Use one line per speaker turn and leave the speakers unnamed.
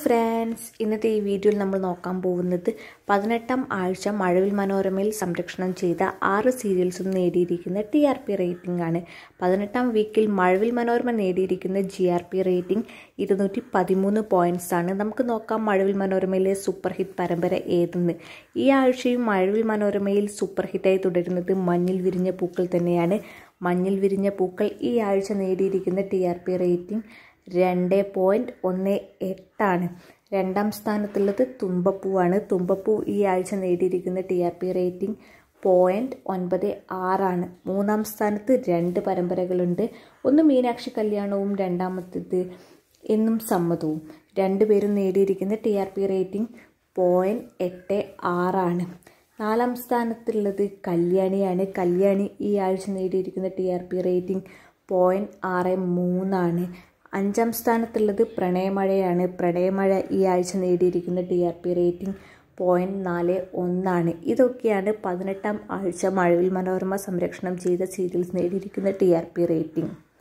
friends ഇന്നത്തെ ഈ വീഡിയോയിൽ നമ്മൾ നോക്കാൻ പോകുന്നത് പതിനെട്ടാം ആഴ്ച മഴവിൽ മനോരമയിൽ സംരക്ഷണം ചെയ്ത ആറ് സീരിയൽസും നേടിയിരിക്കുന്ന ടി ആർ പി റേറ്റിംഗ് ആണ് പതിനെട്ടാം വീക്കിൽ മഴവിൽ മനോരമ നേടിയിരിക്കുന്ന ജി ആർ പി റേറ്റിംഗ് ഇരുന്നൂറ്റി പതിമൂന്ന് പോയിന്റ്സ് ആണ് നമുക്ക് നോക്കാം മഴവിൽ മനോരമയിലെ സൂപ്പർ ഹിറ്റ് പരമ്പര ഏതെന്ന് ഈ ആഴ്ചയും മഴവിൽ മനോരമയിൽ സൂപ്പർ ഹിറ്റായി തുടരുന്നത് മഞ്ഞിൽ വിരിഞ്ഞ പൂക്കൾ തന്നെയാണ് മഞ്ഞിൽ വിരിഞ്ഞ പൂക്കൾ ഈ ആഴ്ച നേടിയിരിക്കുന്ന ടി ആർ പി റേറ്റിംഗ് രണ്ട് പോയിൻറ്റ് ഒന്ന് എട്ടാണ് രണ്ടാം സ്ഥാനത്തുള്ളത് തുമ്പപ്പൂവാണ് തുമ്പപ്പൂ ഈ ആഴ്ച നേടിയിരിക്കുന്ന T R P rating point ഒൻപത് ആറാണ് മൂന്നാം സ്ഥാനത്ത് രണ്ട് പരമ്പരകളുണ്ട് ഒന്ന് മീനാക്ഷി കല്യാണവും രണ്ടാമത്തേത് എന്നും സമ്മതവും രണ്ടുപേരും നേടിയിരിക്കുന്ന T R P rating point എട്ട് ആറാണ് നാലാം സ്ഥാനത്തുള്ളത് കല്യാണിയാണ് കല്യാണി ഈ ആഴ്ച നേടിയിരിക്കുന്ന T R P rating point ആറ് മൂന്നാണ് അഞ്ചാം സ്ഥാനത്തുള്ളത് പ്രണയമഴയാണ് പ്രണയമഴ ഈ ആഴ്ച നേടിയിരിക്കുന്ന T R P rating point നാല് ഒന്നാണ് ഇതൊക്കെയാണ് പതിനെട്ടാം ആഴ്ച മഴവിൽ മനോരമ സംരക്ഷണം ചെയ്ത സീരിയൽസ് നേടിയിരിക്കുന്ന ടി ആർ പി റേറ്റിംഗ്